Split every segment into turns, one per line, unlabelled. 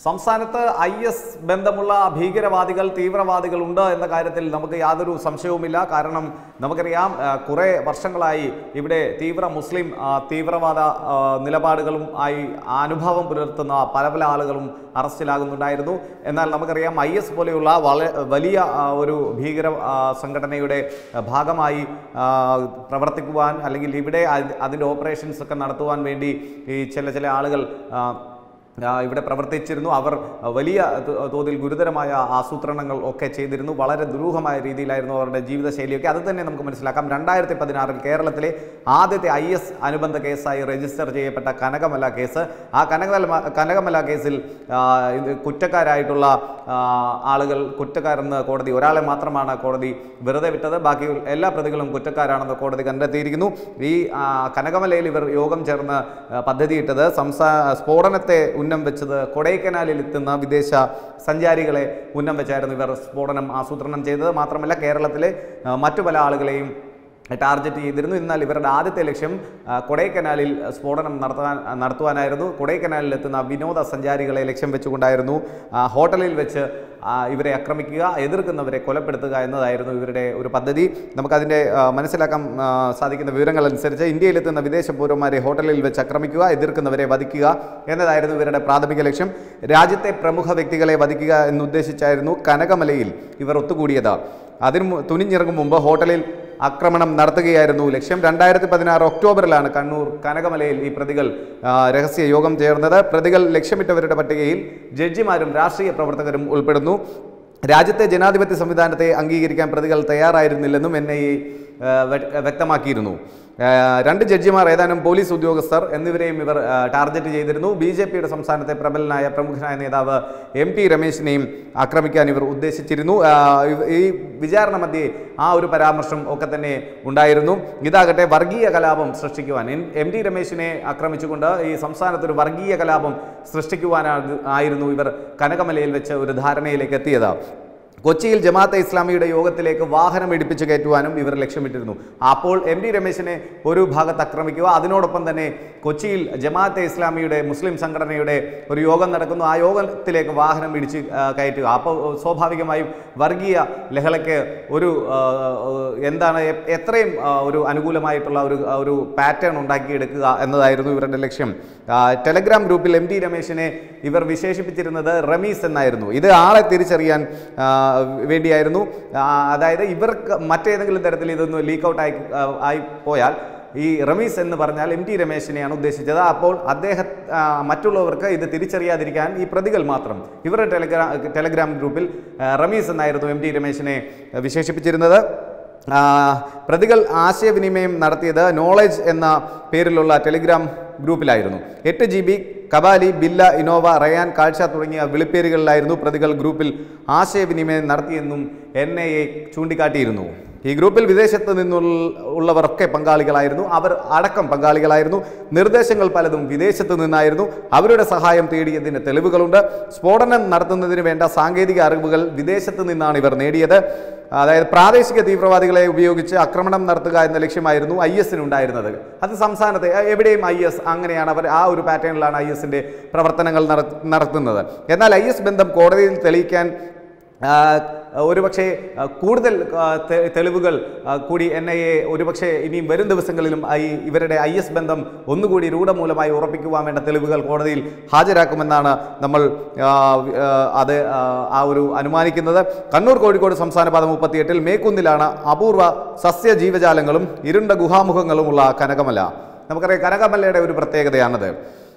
സംസ്ഥാനത്ത് I S ബന്ധമുള്ള ഭീകരവാദികൾ തീവ്രവാദികൾ ഉണ്ട് എന്ന കാര്യത്തിൽ നമുക്ക് യാതൊരു സംശയവുമില്ല കാരണം നമുക്കറിയാം ആ, കുറേ വർഷങ്ങളായി ഇവിടെ തീവ്ര മുസ്ലിം ആ, തീവ്രവാദ ആ, നിലപാടുകളും ആയി അനുഭവം പുലർത്തുന്ന പല പല ആളുകളും അറസ്റ്റിലാകുന്നുണ്ടായിരുന്നു എന്നാൽ നമുക്കറിയാം ഐ എസ് പോലെയുള്ള വള വലിയ ആ, ഒരു ഭീകര ആ, സംഘടനയുടെ ആ, ഭാഗമായി ആ, പ്രവർത്തിക്കുവാൻ അല്ലെങ്കിൽ ഇവിടെ അതി- അതിൻ്റെ ഓപ്പറേഷൻസ് ഒക്കെ നടത്തുവാൻ വേണ്ടി ഈ ചില ചില ആളുകൾ ആ, ആ, ഇവിടെ പ്രവർത്തിച്ചിരുന്നു അവർ വലിയ ത- തോതിൽ ഗുരുതരമായ ആസൂത്രണങ്ങൾ ഒക്കെ ചെയ്തിരുന്നു വളരെ ദുരൂഹമായ രീതിയിലായിരുന്നു അവരുടെ ജീവിതശൈലിയൊക്കെ അത് തന്നെ നമുക്ക് മനസ്സിലാക്കാം രണ്ടായിരത്തി പതിനാറിൽ കേരളത്തിലെ ആദ്യത്തെ ഐ എസ് അനുബന്ധ കേസായി രജിസ്റ്റർ ചെയ്യപ്പെട്ട കനകമല കേസ് ആ കനകമല കനകമല കേസിൽ ആ, ഇത് കുറ്റക്കാരായിട്ടുള്ള ആ, ആളുകൾ കുറ്റക്കാരെന്ന് കോടതി ഒരാളെ മാത്രമാണ് കോടതി വെറുതെ വിട്ടത് ബാക്കി എല്ലാ പ്രതികളും കുറ്റക്കാരാണെന്ന് കോടതി കണ്ടെത്തിയിരിക്കുന്നു ഈ ആ, കനകമലയിൽ ഇവർ യോഗം ചേർന്ന് ആ, പദ്ധതിയിട്ടത് സംസ്ഥാന സ്ഫോടനത്തെ ഉന്നം വെച്ചത് കൊടൈക്കനാലിൽ എത്തുന്ന വിദേശ സഞ്ചാരികളെ ഉന്നം വെച്ചായിരുന്നു ഇവർ സ്ഫോടനം ആസൂത്രണം ചെയ്തത് മാത്രമല്ല കേരളത്തിലെ ആ, മറ്റു പല ആളുകളെയും ടാർഗറ്റ് ചെയ്തിരുന്നു എന്നാൽ ഇവരുടെ ആദ്യത്തെ ലക്ഷ്യം ആ, കൊടൈക്കനാലിൽ സ്ഫോടനം നടത്താൻ നടത്തുവാനായിരുന്നു കൊടൈക്കനാലിൽ എത്തുന്ന വിനോദസഞ്ചാരികളെ ലക്ഷ്യം വെച്ചുകൊണ്ടായിരുന്നു ആ, ഹോട്ടലിൽ വെച്ച് ആ, ഇവരെ ആക്രമിക്കുക എതിർക്കുന്നവരെ കൊലപ്പെടുത്തുക എന്നതായിരുന്നു ഇവരുടെ ഒരു പദ്ധതി നമുക്കതിൻ്റെ ആ, മനസ്സിലാക്കാൻ ആ, സാധിക്കുന്ന വിവരങ്ങൾ അനുസരിച്ച് ഇന്ത്യയിലെത്തുന്ന വിദേശ പൗരന്മാരെ ഹോട്ടലിൽ വെച്ച് ആക്രമിക്കുക എതിർക്കുന്നവരെ വധിക്കുക എന്നതായിരുന്നു ഇവരുടെ പ്രാഥമിക ലക്ഷ്യം രാജ്യത്തെ പ്രമുഖ വ്യക്തികളെ വധിക്കുക എന്നുദ്ദേശിച്ചായിരുന്നു കനകമലയിൽ ഇവർ ഒത്തുകൂടിയത് അതിന് മു- തുനിഞ്ഞിറങ്ങും മുമ്പ് ഹോട്ടലിൽ ആക്രമണം നടത്തുകയായിരുന്നു ലക്ഷ്യം രണ്ടായിരത്തി പതിനാറ് ഒക്ടോബറിലാണ് കണ്ണൂർ കനകമലയിൽ ഈ പ്രതികൾ ആ, രഹസ്യ യോഗം ചേർന്നത് പ്രതികൾ ലക്ഷ്യമിട്ടവരുടെ പട്ടികയിൽ ജഡ്ജിമാരും രാഷ്ട്രീയ പ്രവർത്തകരും ഉൾപ്പെടുന്നു രാജ്യത്തെ ജനാധിപത്യ സംവിധാനത്തെ അംഗീകരിക്കാൻ പ്രതികൾ തയ്യാറായിരുന്നില്ലെന്നും എൻ ഐ എ വ്യക്തമാക്കിയിരുന്നു ആ, രണ്ട് ജഡ്ജിമാർ ഏതാനും പോലീസ് ഉദ്യോഗസ്ഥർ എന്നിവരെയും ഇവർ ആ, ടാർഗറ്റ് ചെയ്തിരുന്നു ബി ജെ പിയുടെ സംസ്ഥാനത്തെ പ്രബലനായ പ്രമുഖനായ നേതാവ് എം ടി രമേശിനെയും ആക്രമിക്കാൻ ഇവർ ഉദ്ദേശിച്ചിരുന്നു ആ, ഇവ- ഈ വിചാരണ മധ്യേ ആ ഒരു പരാമർശം ഒക്കെ തന്നെ ഉണ്ടായിരുന്നു ഇതാകട്ടെ വർഗീയ കലാപം സൃഷ്ടിക്കുവാൻ എൻ- എം ടി രമേശിനെ ആക്രമിച്ചുകൊണ്ട് ഈ സംസ്ഥാനത്ത് ഒരു വർഗീയ കലാപം സൃഷ്ടിക്കുവാനാണ് ആയിരുന്നു ഇവർ കനകമലയിൽ വെച്ച് ഒരു ധാരണയിലേക്ക് എത്തിയത് കൊച്ചിയിൽ ജമാഅത്തെ ഇസ്ലാമിയുടെ യോഗത്തിലേക്ക് വാഹനം ഇടിപ്പിച്ച് കയറ്റുവാനും ഇവർ ലക്ഷ്യമിട്ടിരുന്നു അപ്പോൾ എം ഡി രമേശിനെ ഒരു ഭാഗത്ത് ആക്രമിക്കുക അതിനോടൊപ്പം തന്നെ കൊച്ചിയിൽ ജമാഅത്തെ ഇസ്ലാമിയുടെ മുസ്ലിം സംഘടനയുടെ ഒരു യോഗം നടക്കുന്നു ആ യോഗത്തിലേക്ക് വാഹനം ഇടിച്ച് ആ, കയറ്റുക അപ്പോൾ സ്വാഭാവികമായും വർഗീയ ലഹളയ്ക്ക് ഒരു ആ, എന്താണ് എ- എത്രയും ആ, ഒരു അനുകൂലമായിട്ടുള്ള ഒരു ഒരു പാറ്റേൺ ഉണ്ടാക്കിയെടുക്കുക എന്നതായിരുന്നു ഇവരുടെ ലക്ഷ്യം ആ, ടെലഗ്രാം ഗ്രൂപ്പിൽ എം ഡി രമേശിനെ ഇവർ വിശേഷിപ്പിച്ചിരുന്നത് റമീസ് എന്നായിരുന്നു ഇത് ആളെ തിരിച്ചറിയാൻ ആ, വേണ്ടിയായിരുന്നു ആ, അതായത് ഇവർക്ക് മറ്റേതെങ്കിലും തരത്തിൽ ഇതൊന്ന് ലീക്ക് ഔട്ട് ആയി ആ, ആയി പോയാൽ ഈ റമീസ് എന്ന് പറഞ്ഞാൽ എം ടി രമേശിനെയാണ് ഉദ്ദേശിച്ചത് അപ്പോൾ അദ്ദേഹം ആ, മറ്റുള്ളവർക്ക് ഇത് തിരിച്ചറിയാതിരിക്കാൻ ഈ പ്രതികൾ മാത്രം ഇവരുടെ ടെലഗ്രാം ടെലഗ്രാം ഗ്രൂപ്പിൽ ആ, റമീസ് എന്നായിരുന്നു എം ടി രമേശിനെ വിശേഷിപ്പിച്ചിരുന്നത് ആ, പ്രതികൾ ആശയവിനിമയം നടത്തിയത് നോളജ് എന്ന പേരിലുള്ള ടെലിഗ്രാം ഗ്രൂപ്പിലായിരുന്നു എട്ട് ജി ബി കബാലി ബില്ല ഇനോവ റയാൻ കാഴ്ച തുടങ്ങിയ വിളിപ്പേരുകളിലായിരുന്നു പ്രതികൾ ഗ്രൂപ്പിൽ ആശയവിനിമയം നടത്തിയെന്നും എൻ ഐ എ ചൂണ്ടിക്കാട്ടിയിരുന്നു ഈ ഗ്രൂപ്പിൽ വിദേശത്ത് നിന്നുള്ള ഉള്ളവരൊക്കെ പങ്കാളികളായിരുന്നു അവർ അടക്കം പങ്കാളികളായിരുന്നു നിർദ്ദേശങ്ങൾ പലതും വിദേശത്ത് നിന്നായിരുന്നു അവരുടെ സഹായം തേടിയതിന് തെളിവുകളുണ്ട് സ്ഫോടനം നടത്തുന്നതിന് വേണ്ട സാങ്കേതിക അറിവുകൾ വിദേശത്ത് നിന്നാണ് ഇവർ നേടിയത് അതായത് പ്രാദേശിക തീവ്രവാദികളെ ഉപയോഗിച്ച് ആക്രമണം നടത്തുക എന്ന ലക്ഷ്യമായിരുന്നു ഐ എസിന് ഉണ്ടായിരുന്നത് അത് സംസ്ഥാനത്തെ എ- എവിടെയും ഐ എസ് അങ്ങനെയാണ് അവർ ആ ഒരു പാറ്റേണിലാണ് ഐ എസിൻ്റെ പ്രവർത്തനങ്ങൾ നട- നടത്തുന്നത് എന്നാൽ ഐ എസ് ബന്ധം കോടതിയിൽ തെളിയിക്കാൻ ആ, ഒരുപക്ഷെ ആ, കൂടുതൽ ആ, തെ- തെളിവുകൾ ആ, കൂടി എൻ ഐ എ ഒരുപക്ഷെ ഇനിയും വരും ദിവസങ്ങളിലും ഈ ഇവരുടെ ഐ എസ് ബന്ധം ഒന്നുകൂടി രൂഢമൂലമായി ഉറപ്പിക്കുവാൻ വേണ്ട തെളിവുകൾ കോടതിയിൽ ഹാജരാക്കുമെന്നാണ് നമ്മൾ ആ, ആ, അത് ആ, ആ ഒരു അനുമാനിക്കുന്നത് കണ്ണൂർ കോഴിക്കോട് സംസ്ഥാന പാത മുപ്പത്തിയെട്ടിൽ മേക്കുന്നിലാണ് അപൂർവ സസ്യജീവജാലങ്ങളും ഇരുണ്ട ഗുഹാമുഖങ്ങളുമുള്ള കനകമല നമുക്കറിയാം കനകമലയുടെ ഒരു പ്രത്യേകതയാണത്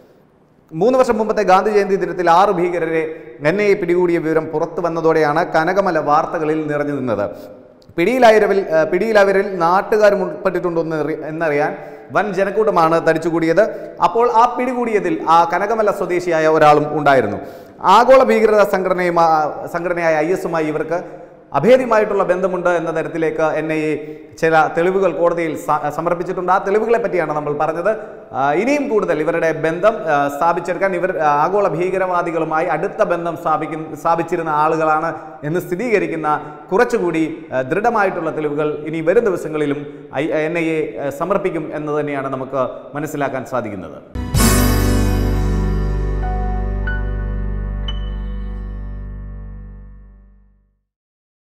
മൂന്ന് വർഷം മുമ്പത്തെ ഗാന്ധി ജയന്തി ദിനത്തിൽ ആറ് ഭീകരരെ എൻ ഐ എ പിടികൂടിയ വിവരം പുറത്തു വന്നതോടെയാണ് കനകമല വാർത്തകളിൽ നിറഞ്ഞു നിന്നത് പിടിയിലായവരിൽ ആ, പിടിയിലായവരിൽ നാട്ടുകാരും ഉൾപ്പെട്ടിട്ടുണ്ടോ എന്ന് അറി- എന്നറിയാൻ വൻ ജനക്കൂട്ടമാണ് തടിച്ചുകൂടിയത് അപ്പോൾ ആ പിടികൂടിയതിൽ ആ കനകമല സ്വദേശിയായ ഒരാളും ഉണ്ടായിരുന്നു ആഗോള ഭീകരത സംഘടനയുമാ സംഘടനയായ ഐ എസുമായി ഇവർക്ക് അഭേദ്യമായിട്ടുള്ള ബന്ധമുണ്ട് എന്ന തരത്തിലേക്ക് എൻ ഐ എ ചില തെളിവുകൾ കോടതിയിൽ സ- സമർപ്പിച്ചിട്ടുണ്ട് ആ തെളിവുകളെ പറ്റിയാണ് നമ്മൾ പറഞ്ഞത് ആ, ഇനിയും കൂടുതൽ ഇവരുടെ ബന്ധം ആ, സ്ഥാപിച്ചെടുക്കാൻ ഇവർ ആ, ആഗോള ഭീകരവാദികളുമായി അടുത്ത ബന്ധം സ്ഥാപിക്കുന്ന സ്ഥാപിച്ചിരുന്ന ആളുകളാണ് എന്ന് സ്ഥിരീകരിക്കുന്ന കുറച്ചുകൂടി ആ, ദൃഢമായിട്ടുള്ള തെളിവുകൾ ഇനി വരും ദിവസങ്ങളിലും ഐ എൻ ഐ എ സമർപ്പിക്കും എന്ന് തന്നെയാണ് നമുക്ക് മനസ്സിലാക്കാൻ സാധിക്കുന്നത്